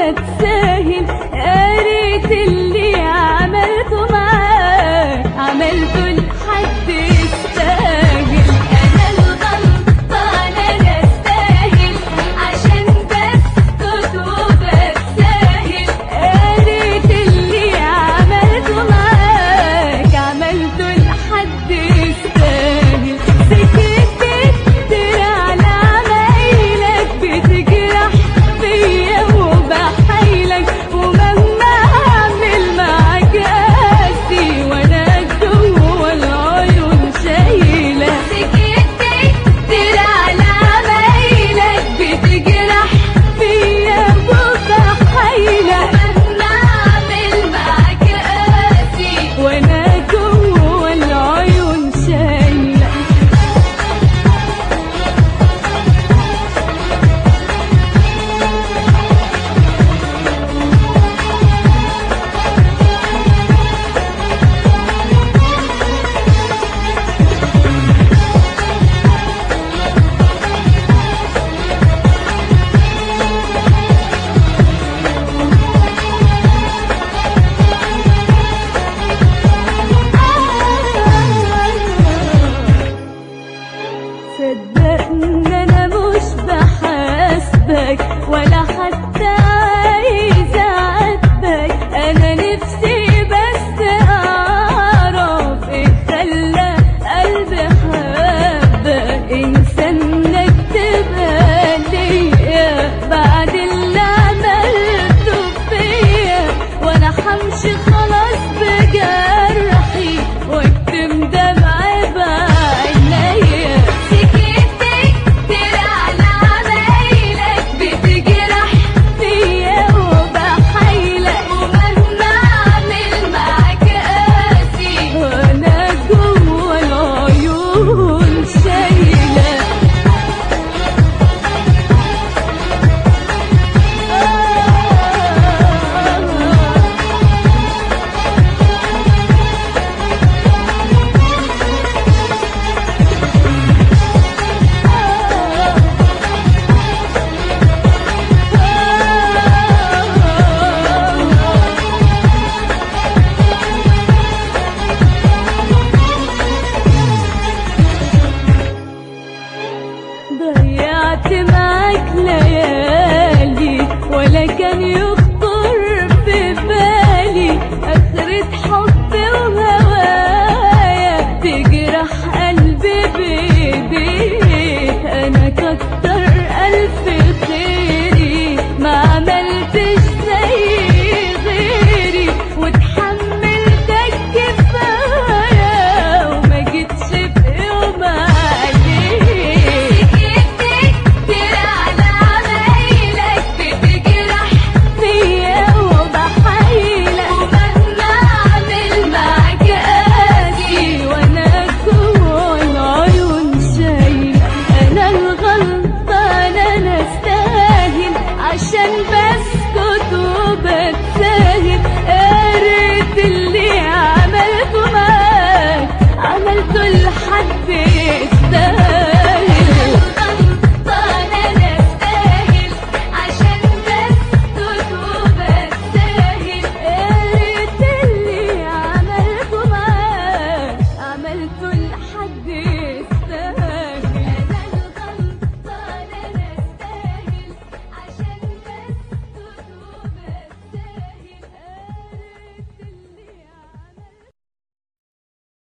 بتساهل يا ريت اللي عملته معاك عملته لحد يستاهل انا الغلطانه انا استاهل عشان بسكت وبتساهل يا ريت اللي عملته معاك عملته لحد يستاهل سكت كتير على عمايلك بتجرح فيا وبحايلك ومهما اعمل معاك قاسي وانا جوه العيون شايله سكت كتير على عمايلك بتجرح فيا وبحايلك مهما اعمل معاك قاسي وانا جوه العيون شايله صدقني انا مش بحاسبك ولا حتى عايزه اعاتبك انا نفسي بس اعرف ايه خلى قلبي حبك انسانك تبقى ليا بعد اللي عملته فيا وانا حمشي خلاص بجرحي واكتم دمعي بعينيا سكت كتير على عمايلك بتجرح فيا وبحايلك ومهما اعمل معاك قاسي وانا جوه العيون شايله ضيعت معاك ليالي ولا كان يخطر في بالي اخرة حبي وهوايا تجرح قلبي بايديك انا كتر الف خيري ما عملتش زي غيري وتحملتك كفايه وما جيتش في يوم عليك كتير على عمايلك بتجرح فيا وبحايلك ومهما اعمل معاك قاسي وانا جوه العيون شايله انا الغلطانه انا استاهل عشان بسكت وبتساهل يا ريت اللي عملته معاك عملته لحد يستاهل الغلطانه انا استاهل عشان بسكت وبتساهل يا ريت اللي عملته معاك عملته لحد يستاهل